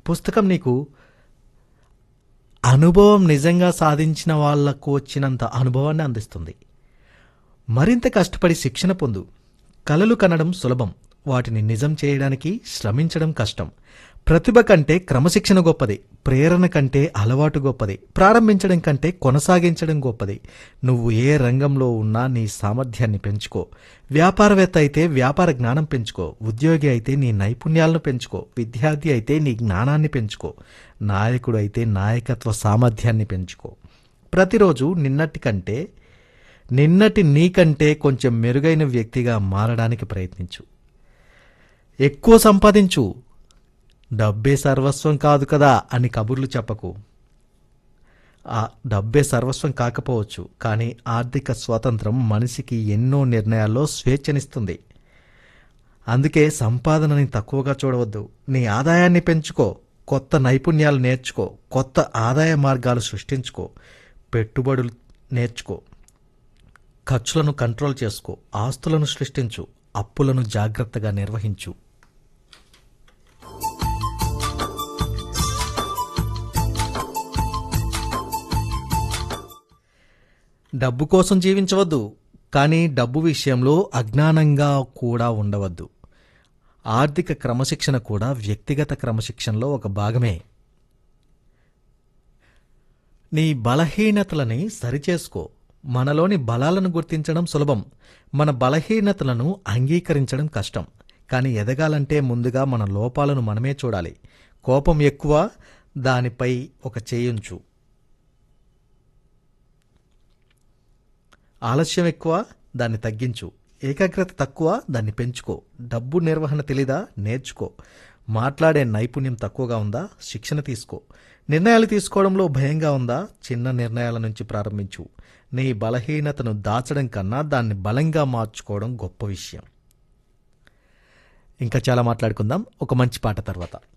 పుస్తకం నీకు అనుభవం నిజంగా సాధించిన వాళ్లకు వచ్చినంత అనుభవాన్ని అందిస్తుంది మరింత కష్టపడి శిక్షణ పొందు కలలు కనడం సులభం వాటిని నిజం చేయడానికి శ్రమించడం కష్టం ప్రతిభ కంటే క్రమశిక్షణ గొప్పది ప్రేరణ కంటే అలవాటు గొప్పది ప్రారంభించడం కంటే కొనసాగించడం గొప్పది నువ్వు ఏ రంగంలో ఉన్నా నీ సామర్థ్యాన్ని పెంచుకో వ్యాపారవేత్త అయితే వ్యాపార జ్ఞానం పెంచుకో ఉద్యోగి అయితే నీ నైపుణ్యాలను పెంచుకో విద్యార్థి అయితే నీ జ్ఞానాన్ని పెంచుకో నాయకుడు అయితే నాయకత్వ సామర్థ్యాన్ని పెంచుకో ప్రతిరోజు నిన్నటి కంటే నిన్నటి నీకంటే కొంచెం మెరుగైన వ్యక్తిగా మారడానికి ప్రయత్నించు ఎక్కువ సంపాదించు డబ్బే సర్వస్వం కాదు కదా అని కబుర్లు చెప్పకు ఆ డబ్బే సర్వస్వం కాకపోవచ్చు కానీ ఆర్థిక స్వాతంత్రం మనిషికి ఎన్నో నిర్ణయాల్లో స్వేచ్ఛనిస్తుంది అందుకే సంపాదనని తక్కువగా చూడవద్దు నీ ఆదాయాన్ని పెంచుకో కొత్త నైపుణ్యాలు నేర్చుకో కొత్త ఆదాయ మార్గాలు సృష్టించుకో పెట్టుబడులు నేర్చుకో ఖర్చులను కంట్రోల్ చేసుకో ఆస్తులను సృష్టించు అప్పులను జాగ్రత్తగా నిర్వహించు డబ్బు కోసం జీవించవద్దు కానీ డబ్బు విషయంలో అజ్ఞానంగా కూడా ఉండవద్దు ఆర్థిక క్రమశిక్షణ కూడా వ్యక్తిగత క్రమశిక్షణలో ఒక భాగమే నీ బలహీనతలని సరిచేసుకో మనలోని బలాలను గుర్తించడం సులభం మన బలహీనతలను అంగీకరించడం కష్టం కానీ ఎదగాలంటే ముందుగా మన లోపాలను మనమే చూడాలి కోపం ఎక్కువ దానిపై ఒక చేయుంచు ఆలస్యం ఎక్కువ దాన్ని తగ్గించు ఏకాగ్రత తక్కువ దాన్ని పెంచుకో డబ్బు నిర్వహణ తెలీదా నేర్చుకో మాట్లాడే నైపుణ్యం తక్కువగా ఉందా శిక్షణ తీసుకో నిర్ణయాలు తీసుకోవడంలో భయంగా ఉందా చిన్న నిర్ణయాల నుంచి ప్రారంభించు నీ బలహీనతను దాచడం కన్నా దాన్ని బలంగా మార్చుకోవడం గొప్ప విషయం ఇంకా చాలా మాట్లాడుకుందాం ఒక మంచి పాట తర్వాత